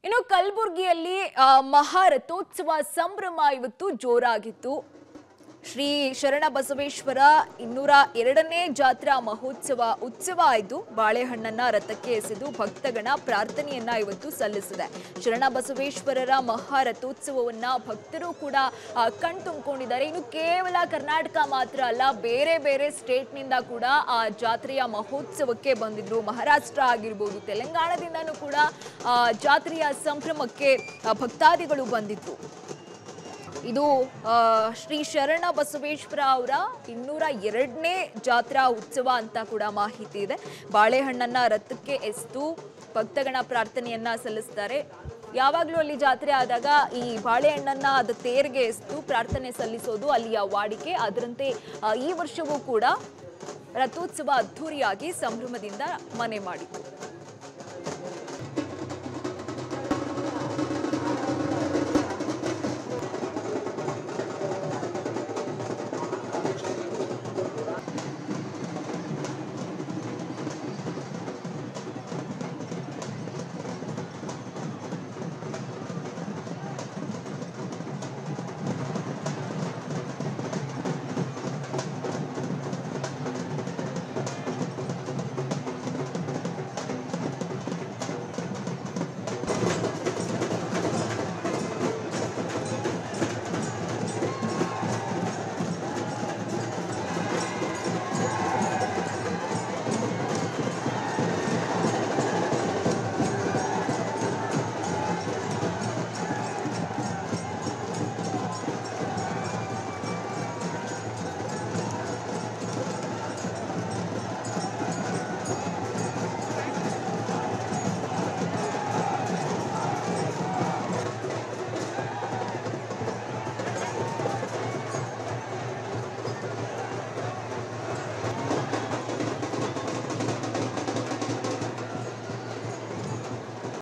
ಇನ್ನು ಕಲಬುರಗಿಯಲ್ಲಿ ಆ, ಮಹಾರಥೋತ್ಸವ ಸಂಭ್ರಮ ಇವತ್ತು ಜೋರಾಗಿತ್ತು ಶ್ರೀ ಶರಣ ಬಸವೇಶ್ವರ ಇನ್ನೂರ ಎರಡನೇ ಜಾತ್ರಾ ಮಹೋತ್ಸವ ಉತ್ಸವ ಆಯ್ತು ಬಾಳೆಹಣ್ಣನ್ನ ರಥಕ್ಕೆ ಎಸೆದು ಭಕ್ತಗಣ ಪ್ರಾರ್ಥನೆಯನ್ನ ಇವತ್ತು ಸಲ್ಲಿಸಿದೆ ಶರಣ ಬಸವೇಶ್ವರರ ಮಹಾರಥೋತ್ಸವವನ್ನ ಭಕ್ತರು ಕೂಡ ಆ, ಕಣ್ತುಂಬಿಕೊಂಡಿದ್ದಾರೆ ಇನ್ನು ಕೇವಲ ಕರ್ನಾಟಕ ಮಾತ್ರ ಅಲ್ಲ ಬೇರೆ ಬೇರೆ ಸ್ಟೇಟ್ನಿಂದ ಕೂಡ ಆ ಜಾತ್ರೆಯ ಮಹೋತ್ಸವಕ್ಕೆ ಬಂದಿದ್ರು ಮಹಾರಾಷ್ಟ್ರ ಆಗಿರ್ಬೋದು ತೆಲಂಗಾಣದಿಂದನೂ ಕೂಡ ಆ, ಜಾತ್ರೆಯ ಸಂಭ್ರಮಕ್ಕೆ ಆ, ಭಕ್ತಾದಿಗಳು ಬಂದಿದ್ರು ಇದು ಆ, ಶ್ರೀ ಶರಣ ಬಸವೇಶ್ವರ ಅವರ ಇನ್ನೂರ ಎರಡನೇ ಜಾತ್ರಾ ಉತ್ಸವ ಅಂತ ಕೂಡ ಮಾಹಿತಿ ಇದೆ ಬಾಳೆಹಣ್ಣನ್ನ ರಥಕ್ಕೆ ಎಸ್ತು ಭಕ್ತಗಣ ಪ್ರಾರ್ಥನೆಯನ್ನ ಸಲ್ಲಿಸ್ತಾರೆ ಯಾವಾಗಲೂ ಅಲ್ಲಿ ಜಾತ್ರೆ ಆದಾಗ ಈ ಬಾಳೆಹಣ್ಣನ್ನ ಅದು ತೇರ್ಗೆ ಎಸ್ತು ಪ್ರಾರ್ಥನೆ ಸಲ್ಲಿಸೋದು ಅಲ್ಲಿಯ ವಾಡಿಕೆ ಅದರಂತೆ ಆ, ಈ ವರ್ಷವೂ ಕೂಡ ರಥೋತ್ಸವ ಅದ್ಧೂರಿಯಾಗಿ ಸಂಭ್ರಮದಿಂದ ಮನೆ ಮಾಡಿತು